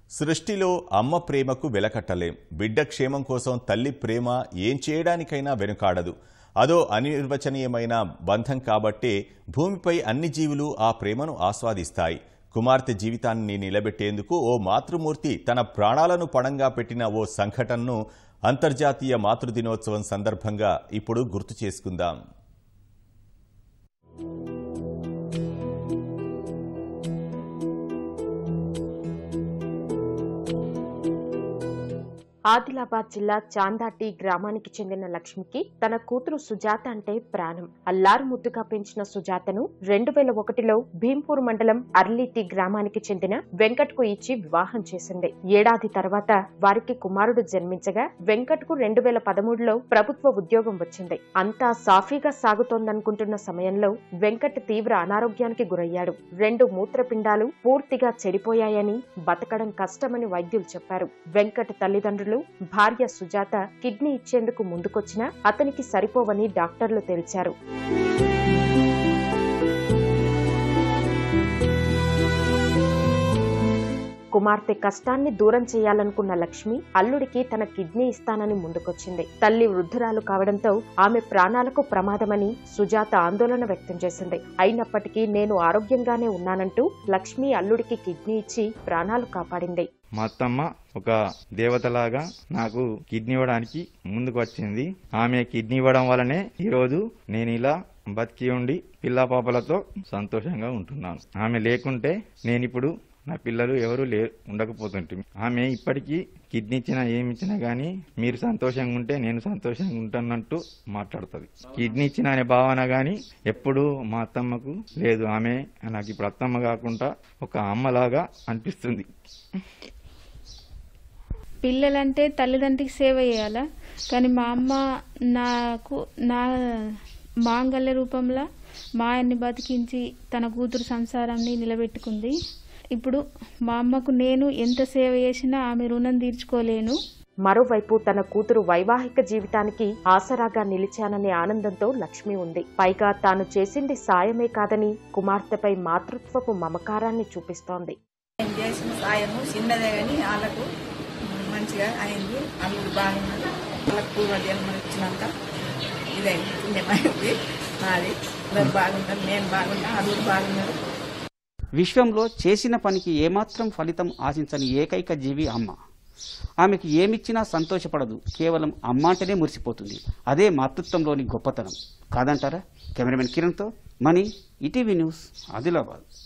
సృష్టిలో అమ్మ ప్రేమకు వెలకట్టలేం బిడ్డ క్షేమం కోసం తల్లి ప్రేమ ఏం చేయడానికైనా వెనుకాడదు అదో అనిర్వచనీయమైన బంధం కాబట్టే భూమిపై అన్ని జీవులు ఆ ప్రేమను ఆస్వాదిస్తాయి కుమార్తె జీవితాన్ని నిలబెట్టేందుకు ఓ మాతృమూర్తి తన ప్రాణాలను పణంగా పెట్టిన ఓ సంఘటనను అంతర్జాతీయ మాతృదినోత్సవం సందర్భంగా ఇప్పుడు గుర్తు చేసుకుందాం ఆదిలాబాద్ జిల్లా చాందాటి గ్రామానికి చెందిన లక్ష్మికి తన కూతురు సుజాత అంటే ప్రాణం అల్లారు ముద్దుగా పెంచిన సుజాతను రెండు వేల ఒకటిలో భీంపూర్ మండలం అర్లీతి గ్రామానికి చెందిన వెంకట్ కు ఇచ్చి వివాహం చేసింది ఏడాది తర్వాత వారికి కుమారుడు జన్మించగా వెంకట్ కు రెండు వేల పదమూడులో ప్రభుత్వ ఉద్యోగం వచ్చింది అంతా సాఫీగా సాగుతోందనుకుంటున్న సమయంలో వెంకట్ తీవ్ర అనారోగ్యానికి గురయ్యాడు రెండు మూత్రపిండాలు పూర్తిగా చెడిపోయాయని బతకడం కష్టమని వైద్యులు చెప్పారు వెంకట్ తల్లిదండ్రులు భార్య సుజాత కిడ్నీ ఇచ్చేందుకు ముందుకొచ్చినా అతనికి సరిపోవని డాక్టర్లు తేల్చారు కుమార్తె కష్టాన్ని దూరం చేయాలనుకున్న లక్ష్మి అల్లుడికి తన కిడ్నీ ఇస్తానని ముందుకొచ్చింది తల్లి వృద్ధురాలు కావడంతో ఆమె ప్రాణాలకు ప్రమాదమని సుజాత ఆందోళన వ్యక్తం చేసింది అయినప్పటికీ నేను ఆరోగ్యంగానే ఉన్నానంటూ లక్ష్మి అల్లుడికి కిడ్నీ ఇచ్చి ప్రాణాలు కాపాడింది మా అత్తమ్మ ఒక దేవతలాగా నాకు కిడ్నీ ఇవ్వడానికి ముందుకు వచ్చింది ఆమె కిడ్నీ ఇవ్వడం వల్లనే ఈరోజు నేను ఇలా బతికి ఉండి పిల్ల పాపలతో సంతోషంగా ఉంటున్నాను ఆమె లేకుంటే నేను ఇప్పుడు నా పిల్లలు ఎవరు లే ఉండకపోతుంటే ఆమె ఇప్పటికీ కిడ్నీ ఇచ్చినా ఏమి ఇచ్చినా గానీ మీరు సంతోషంగా ఉంటే నేను సంతోషంగా ఉంటానట్టు మాట్లాడుతుంది కిడ్నీ ఇచ్చిన అనే భావన గాని ఎప్పుడు మా అత్తమ్మకు లేదు ఆమె నాకు ఇప్పుడు అత్తమ్మ కాకుండా ఒక అమ్మలాగా అనిపిస్తుంది పిల్లలంటే తల్లిదండ్రికి సేవ చేయాలా కానీ మా అమ్మ నాకు నా మాంగల్య రూపంలో మా ఆయన్ని బతికించి తన కూతురు సంసారాన్ని నిలబెట్టుకుంది ఇప్పుడు మా అమ్మకు నేను ఎంత సేవ చేసినా ఆమె రుణం తీర్చుకోలేను మరోవైపు తన కూతురు వైవాహిక జీవితానికి ఆసరాగా నిలిచాననే ఆనందంతో లక్ష్మి ఉంది పైగా తాను చేసింది సాయమే కాదని కుమార్తెపై మాతృత్వపు మమకారాన్ని చూపిస్తోంది నేను చేసిన సాయము చిన్నదే కానీ వాళ్ళకు మంచిగా అయింది అల్లుడు బాగున్నాడు వాళ్ళకు పూర్వ జన్మ ఇచ్చినాక ఇదైంది పుణ్యమైంది నాది అందరు బాగున్నారు నేను బాగున్నా అల్లుడు బాగున్నాడు విశ్వంలో చేసిన పనికి ఏమాత్రం ఫలితం ఆశించని ఏకైక జీవి అమ్మ ఆమెకి ఏమిచ్చినా సంతోషపడదు కేవలం అమ్మ అంటేనే మురిసిపోతుంది అదే మాతృత్వంలోని గొప్పతనం కాదంటారా కెమెరామెన్ కిరణ్తో మనీ ఈటీవీ న్యూస్ ఆదిలాబాద్